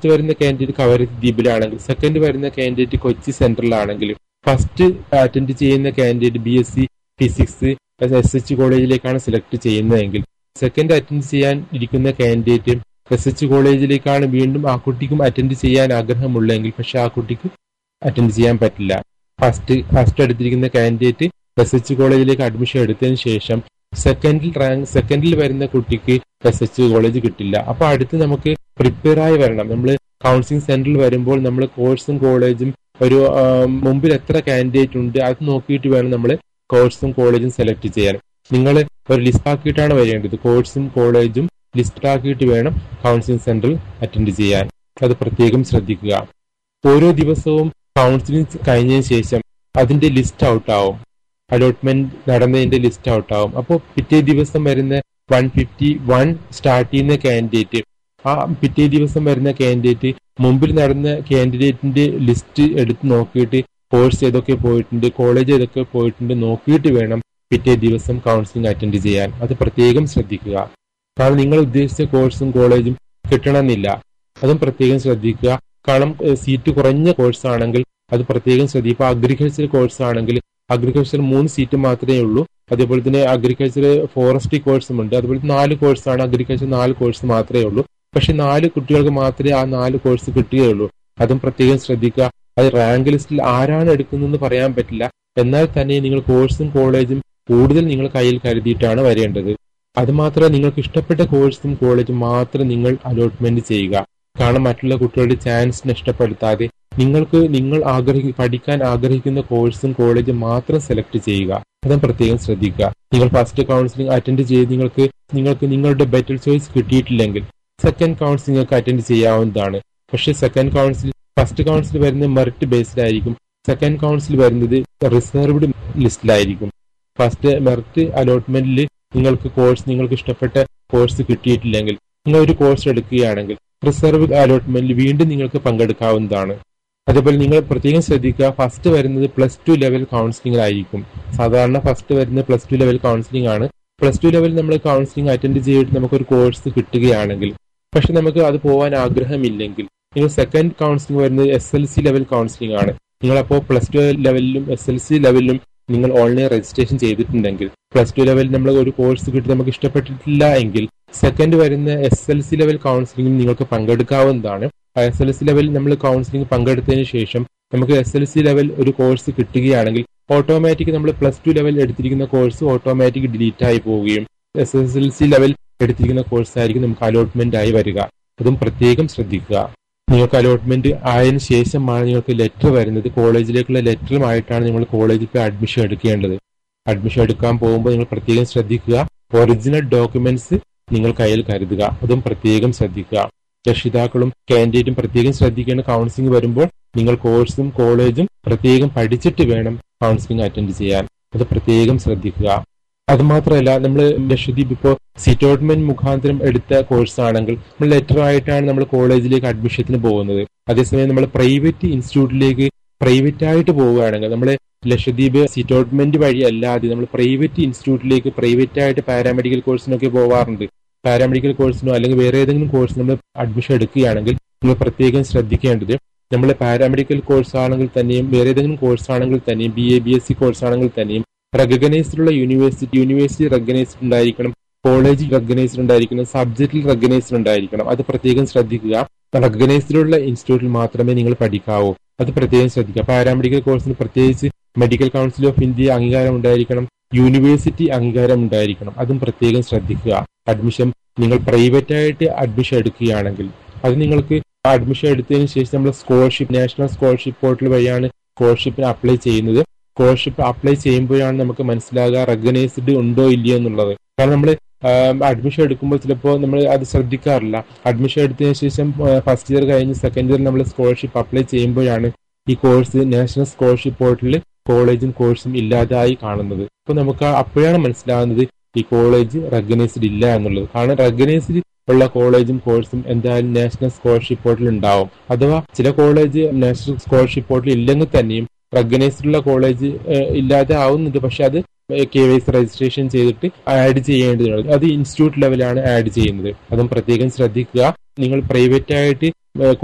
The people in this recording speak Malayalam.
ഫസ്റ്റ് വരുന്ന കാൻഡിഡേറ്റ് കവരത്തി ദ്വീപിലാണെങ്കിൽ സെക്കൻഡ് വരുന്ന കാൻഡിഡേറ്റ് കൊച്ചി സെൻട്രലാണെങ്കിൽ ഫസ്റ്റ് അറ്റൻഡ് ചെയ്യുന്ന candidate B S C physics S H കോളേജിലേക്കാണ് സെലക്ട് ചെയ്യുന്നതെങ്കിൽ സെക്കൻഡ് അറ്റൻഡ് ചെയ്യാൻ ഇരിക്കുന്ന കാൻഡിഡേറ്റ് എസ് എച്ച് കോളേജിലേക്കാണ് വീണ്ടും ആ കുട്ടിക്കും അറ്റൻഡ് ചെയ്യാൻ ആഗ്രഹമുള്ളെങ്കിൽ പക്ഷെ ആ കുട്ടിക്ക് അറ്റൻഡ് ചെയ്യാൻ പറ്റില്ല ഫസ്റ്റ് ഫസ്റ്റ് എടുത്തിരിക്കുന്ന കാൻഡിഡേറ്റ് എസ് എച്ച് കോളേജിലേക്ക് അഡ്മിഷൻ എടുത്തതിന് ശേഷം സെക്കൻഡിൽ റാങ്ക് സെക്കൻഡിൽ വരുന്ന കുട്ടിക്ക് എസ് എച്ച് കോളേജ് കിട്ടില്ല അപ്പൊ അടുത്ത് നമുക്ക് പ്രിപ്പയർ ആയി വരണം നമ്മൾ കൗൺസിലിംഗ് സെന്ററിൽ വരുമ്പോൾ നമ്മൾ കോഴ്സും കോളേജും ഒരു ആ, മുമ്പിൽ എത്ര കാൻഡിഡേറ്റ് ഉണ്ട് അത് നോക്കിയിട്ട് വേണം നമ്മൾ കോഴ്സും കോളേജും സെലക്ട് ചെയ്യാൻ നിങ്ങൾ ഒരു ലിസ്റ്റ് ആക്കിയിട്ടാണ് വരേണ്ടത് കോഴ്സും കോളേജും ലിസ്റ്റ് ആക്കിയിട്ട് വേണം കൗൺസിലിംഗ് സെന്ററിൽ അറ്റൻഡ് ചെയ്യാൻ അത് പ്രത്യേകം ശ്രദ്ധിക്കുക ഓരോ ദിവസവും കൗൺസിലിംഗ് കഴിഞ്ഞതിന് ശേഷം അതിന്റെ ലിസ്റ്റ് ഔട്ട് ആവും അലോട്ട്മെന്റ് നടന്നതിന്റെ ലിസ്റ്റ് ഔട്ട് ആവും അപ്പോൾ പിറ്റേ ദിവസം വരുന്ന വൺ ഫിഫ്റ്റി വൺ സ്റ്റാർട്ട് ചെയ്യുന്ന കാൻഡിഡേറ്റ് ആ പിറ്റേ ദിവസം വരുന്ന കാൻഡിഡേറ്റ് മുമ്പിൽ നടന്ന കാൻഡിഡേറ്റിന്റെ ലിസ്റ്റ് എടുത്ത് നോക്കിയിട്ട് കോഴ്സ് ഏതൊക്കെ പോയിട്ടുണ്ട് കോളേജ് ഏതൊക്കെ പോയിട്ടുണ്ട് നോക്കിയിട്ട് വേണം പിറ്റേ ദിവസം കൗൺസിലിംഗ് അറ്റൻഡ് ചെയ്യാൻ അത് പ്രത്യേകം ശ്രദ്ധിക്കുക കാരണം നിങ്ങൾ ഉദ്ദേശിച്ച കോഴ്സും കോളേജും കിട്ടണമെന്നില്ല അതും പ്രത്യേകം ശ്രദ്ധിക്കുക കാരണം ഏഹ്, സീറ്റ് കുറഞ്ഞ കോഴ്സ് ആണെങ്കിൽ അത് പ്രത്യേകം ശ്രദ്ധിക്കുക ഇപ്പൊ അഗ്രികൾച്ചർ കോഴ്സ് ആണെങ്കിൽ അഗ്രികൾച്ചർ മൂന്ന് സീറ്റ് മാത്രമേ ഉള്ളൂ അതേപോലെ തന്നെ അഗ്രികൾച്ചർ ഫോറസ്ട്രി കോഴ്സും ഉണ്ട് അതുപോലെ നാല് കോഴ്സാണ് അഗ്രികൾച്ചർ നാല് കോഴ്സ് മാത്രമേ ഉള്ളൂ പക്ഷെ നാല് കുട്ടികൾക്ക് മാത്രമേ ആ നാല് കോഴ്സ് കിട്ടുകയുള്ളൂ അതും പ്രത്യേകം ശ്രദ്ധിക്കുക അത് റാങ്ക് ലിസ്റ്റിൽ ആരാണ് എടുക്കുന്നതെന്ന് പറയാൻ പറ്റില്ല എന്നാൽ തന്നെ നിങ്ങൾ കോഴ്സും കോളേജും കൂടുതൽ നിങ്ങൾ കയ്യിൽ കരുതിയിട്ടാണ് വരേണ്ടത് അത് മാത്രമേ നിങ്ങൾക്ക് ഇഷ്ടപ്പെട്ട കോഴ്സും കോളേജും മാത്രം നിങ്ങൾ അലോട്ട്മെന്റ് ചെയ്യുക കാരണം മറ്റുള്ള കുട്ടികളുടെ ചാൻസ് നഷ്ടപ്പെടുത്താതെ നിങ്ങൾക്ക് നിങ്ങൾ ആഗ്രഹി പഠിക്കാൻ ആഗ്രഹിക്കുന്ന കോഴ്സും കോളേജും മാത്രം സെലക്ട് ചെയ്യുക അതും പ്രത്യേകം ശ്രദ്ധിക്കുക നിങ്ങൾ ഫസ്റ്റ് കൗൺസിലിംഗ് അറ്റൻഡ് ചെയ്ത് നിങ്ങൾക്ക് നിങ്ങൾക്ക് നിങ്ങളുടെ ബെറ്റർ ചോയ്സ് കിട്ടിയിട്ടില്ലെങ്കിൽ സെക്കൻഡ് കൗൺസിലിംഗ് ഒക്കെ അറ്റൻഡ് ചെയ്യാവുന്നതാണ് പക്ഷേ സെക്കൻഡ് കൗൺസിൽ ഫസ്റ്റ് കൗൺസിൽ വരുന്നത് മെറിറ്റ് ബേസ്ഡ് ആയിരിക്കും സെക്കൻഡ് കൗൺസിൽ വരുന്നത് റിസർവ്ഡ് ലിസ്റ്റിലായിരിക്കും ഫസ്റ്റ് മെറിറ്റ് അലോട്ട്മെന്റിൽ നിങ്ങൾക്ക് കോഴ്സ് നിങ്ങൾക്ക് ഇഷ്ടപ്പെട്ട കോഴ്സ് കിട്ടിയിട്ടില്ലെങ്കിൽ നിങ്ങൾ ഒരു കോഴ്സ് എടുക്കുകയാണെങ്കിൽ റിസർവ് അലോട്ട്മെന്റിൽ വീണ്ടും നിങ്ങൾക്ക് പങ്കെടുക്കാവുന്നതാണ് അതേപോലെ നിങ്ങൾ പ്രത്യേകം ശ്രദ്ധിക്കുക ഫസ്റ്റ് വരുന്നത് പ്ലസ് ടു ലെവൽ കൗൺസിലിംഗ് ആയിരിക്കും സാധാരണ ഫസ്റ്റ് വരുന്നത് പ്ലസ് ടു ലെവൽ കൗൺസിലിംഗ് ആണ് പ്ലസ് ടു ലെവൽ നമ്മൾ കൗൺസിലിംഗ് അറ്റൻഡ് ചെയ്തിട്ട് നമുക്കൊരു കോഴ്സ് കിട്ടുകയാണെങ്കിൽ പക്ഷെ നമുക്ക് അത് പോകാൻ ആഗ്രഹമില്ലെങ്കിൽ നിങ്ങൾ സെക്കൻഡ് കൗൺസിലിംഗ് വരുന്നത് S L C level counselling ആണ് നിങ്ങളപ്പോൾ പ്ലസ് ടു ലെവലിലും എസ് എൽ സി ലെവലിലും നിങ്ങൾ ഓൺലൈൻ രജിസ്ട്രേഷൻ ചെയ്തിട്ടുണ്ടെങ്കിൽ പ്ലസ് ടു ലെവലിൽ നമ്മൾ ഒരു കോഴ്സ് കിട്ടി നമുക്ക് ഇഷ്ടപ്പെട്ടിട്ടില്ല എങ്കിൽ സെക്കൻഡ് വരുന്ന എസ് എൽ സി ലെവൽ കൗൺസിലിംഗിൽ നിങ്ങൾക്ക് പങ്കെടുക്കാവുന്നതാണ് എസ് എൽ സി ലെവലിൽ നമ്മൾ കൗൺസിലിംഗ് പങ്കെടുത്തതിന് ശേഷം നമുക്ക് എസ് എൽ സി ലെവൽ ഒരു കോഴ്സ് കിട്ടുകയാണെങ്കിൽ ഓട്ടോമാറ്റിക് നമ്മൾ പ്ലസ് ടു ലെവൽ എടുത്തിരിക്കുന്ന കോഴ്സ് ഓട്ടോമാറ്റിക് ഡിലീറ്റ് ആയി പോവുകയും S S L C level എടുത്തിരിക്കുന്ന കോഴ്സ് ആയിരിക്കും നമുക്ക് അലോട്ട്മെന്റ് ആയി വരിക അതും പ്രത്യേകം ശ്രദ്ധിക്കുക നിങ്ങൾക്ക് അലോട്ട്മെന്റ് ആയതിനു ശേഷമാണ് നിങ്ങൾക്ക് ലെറ്റർ വരുന്നത് കോളേജിലേക്കുള്ള ലെറ്ററുമായിട്ടാണ് നിങ്ങൾ കോളേജിൽ പോയി അഡ്മിഷൻ എടുക്കേണ്ടത് അഡ്മിഷൻ എടുക്കാൻ പോകുമ്പോൾ നിങ്ങൾ പ്രത്യേകം ശ്രദ്ധിക്കുക ഒറിജിനൽ ഡോക്യുമെന്റ്സ് നിങ്ങൾ കയ്യിൽ കരുതുക അതും പ്രത്യേകം ശ്രദ്ധിക്കുക രക്ഷിതാക്കളും കാൻഡിഡേറ്റും പ്രത്യേകം ശ്രദ്ധിക്കേണ്ട കൗൺസിലിംഗ് വരുമ്പോൾ നിങ്ങൾ കോഴ്സും കോളേജും പ്രത്യേകം പഠിച്ചിട്ട് വേണം കൗൺസിലിംഗ് അറ്റൻഡ് ചെയ്യാൻ അത് പ്രത്യേകം ശ്രദ്ധിക്കുക അത് മാത്രമല്ല നമ്മൾ ലക്ഷദ്വീപ് ഇപ്പോൾ സിറ്റോട്ട്മെന്റ് മുഖാന്തരം എടുത്ത കോഴ്സ് ആണെങ്കിൽ നമ്മൾ ലെറ്റർ ആയിട്ടാണ് നമ്മൾ കോളേജിലേക്ക് അഡ്മിഷത്തിന് പോകുന്നത് അതേസമയം നമ്മൾ പ്രൈവറ്റ് ഇൻസ്റ്റിറ്റ്യൂട്ടിലേക്ക് പ്രൈവറ്റ് ആയിട്ട് പോവുകയാണെങ്കിൽ നമ്മൾ ലക്ഷദ്വീപ് സിറ്റോട്ട്മെന്റ് വഴി അല്ലാതെ നമ്മൾ പ്രൈവറ്റ് ഇൻസ്റ്റിറ്റ്യൂട്ടിലേക്ക് പ്രൈവറ്റ് ആയിട്ട് പാരാമെഡിക്കൽ കോഴ്സിനൊക്കെ പോവാറുണ്ട് പാരാമെഡിക്കൽ കോഴ്സിനോ അല്ലെങ്കിൽ വേറെ ഏതെങ്കിലും കോഴ്സിന് നമ്മൾ അഡ്മിഷൻ എടുക്കുകയാണെങ്കിൽ നമ്മൾ പ്രത്യേകം ശ്രദ്ധിക്കേണ്ടത് നമ്മൾ പാരാമെഡിക്കൽ കോഴ്സ് ആണെങ്കിൽ തന്നെയും വേറെ ഏതെങ്കിലും കോഴ്സ് ആണെങ്കിൽ തന്നെയും B A B S C course ആണെങ്കിൽ തന്നെയും റെക്കഗ്നൈസ്ഡുള്ള യൂണിവേഴ്സിറ്റി യൂണിവേഴ്സിറ്റി റെക്കഗ്നൈസ്ഡ് ഉണ്ടായിരിക്കണം കോളേജിൽ റെക്കഗ്നൈസ്ഡ് ഉണ്ടായിരിക്കണം സബ്ജക്റ്റിൽ റെക്കഗ്നൈസ്ഡ് ഉണ്ടായിരിക്കണം അത് പ്രത്യേകം ശ്രദ്ധിക്കുക റെക്കഗ്നൈസ്ഡിലുള്ള ഇൻസ്റ്റിറ്റ്യൂട്ടിൽ മാത്രമേ നിങ്ങൾ പഠിക്കാവൂ അത് പ്രത്യേകം ശ്രദ്ധിക്കുക പാരാമെഡിക്കൽ കോഴ്സിന് പ്രത്യേകിച്ച് മെഡിക്കൽ കൗൺസിൽ ഓഫ് ഇന്ത്യ അംഗീകാരം ഉണ്ടായിരിക്കണം യൂണിവേഴ്സിറ്റി അംഗീകാരം ഉണ്ടായിരിക്കണം അതും പ്രത്യേകം ശ്രദ്ധിക്കുക അഡ്മിഷൻ നിങ്ങൾ പ്രൈവറ്റ് ആയിട്ട് അഡ്മിഷൻ എടുക്കുകയാണെങ്കിൽ അത് നിങ്ങൾക്ക് അഡ്മിഷൻ എടുത്തതിന് ശേഷം നമ്മൾ സ്കോളർഷിപ്പ് നാഷണൽ സ്കോളർഷിപ്പ് പോർട്ടൽ വഴിയാണ് സ്കോളർഷിപ്പിന് അപ്ലൈ ചെയ്യുന്നത് സ്കോളർഷിപ്പ് അപ്ലൈ ചെയ്യുമ്പോഴാണ് നമുക്ക് മനസ്സിലാകുക റെക്കഗ്നൈസ്ഡ് ഉണ്ടോ ഇല്ലയോ എന്നുള്ളത് കാരണം നമ്മൾ അഡ്മിഷൻ എടുക്കുമ്പോൾ ചിലപ്പോൾ നമ്മൾ അത് ശ്രദ്ധിക്കാറില്ല അഡ്മിഷൻ എടുത്തതിന് ശേഷം ഫസ്റ്റ് ഇയർ കഴിഞ്ഞ് സെക്കൻഡ് ഇയർ നമ്മൾ സ്കോളർഷിപ്പ് അപ്ലൈ ചെയ്യുമ്പോഴാണ് ഈ കോഴ്സ് നാഷണൽ സ്കോളർഷിപ്പ് പോർട്ടലിൽ കോളേജും കോഴ്സും ഇല്ലാതായി കാണുന്നത് അപ്പൊ നമുക്ക് അപ്പോഴാണ് മനസ്സിലാകുന്നത് ഈ കോളേജ് റെക്കഗ്നൈസ്ഡ് ഇല്ല എന്നുള്ളത് കാരണം റെക്കഗ്നൈസ്ഡ് ഉള്ള കോളേജും കോഴ്സും എന്തായാലും നാഷണൽ സ്കോളർഷിപ്പ് പോർട്ടൽ ഉണ്ടാവും അഥവാ ചില കോളേജ് നാഷണൽ സ്കോളർഷിപ്പ് പോർട്ടൽ ഇല്ലെങ്കിൽ തന്നെയും റെക്കഗ്നൈസ്ഡ് ഉള്ള കോളേജ് ഇല്ലാതെ ആവുന്നുണ്ട് പക്ഷെ അത് കെ വൈ സി രജിസ്ട്രേഷൻ ചെയ്തിട്ട് ആഡ് ചെയ്യേണ്ടതുണ്ട് അത് ഇൻസ്റ്റിറ്റ്യൂട്ട് ലെവലാണ് ആഡ് ചെയ്യുന്നത് അതും പ്രത്യേകം ശ്രദ്ധിക്കുക നിങ്ങൾ പ്രൈവറ്റ് ആയിട്ട്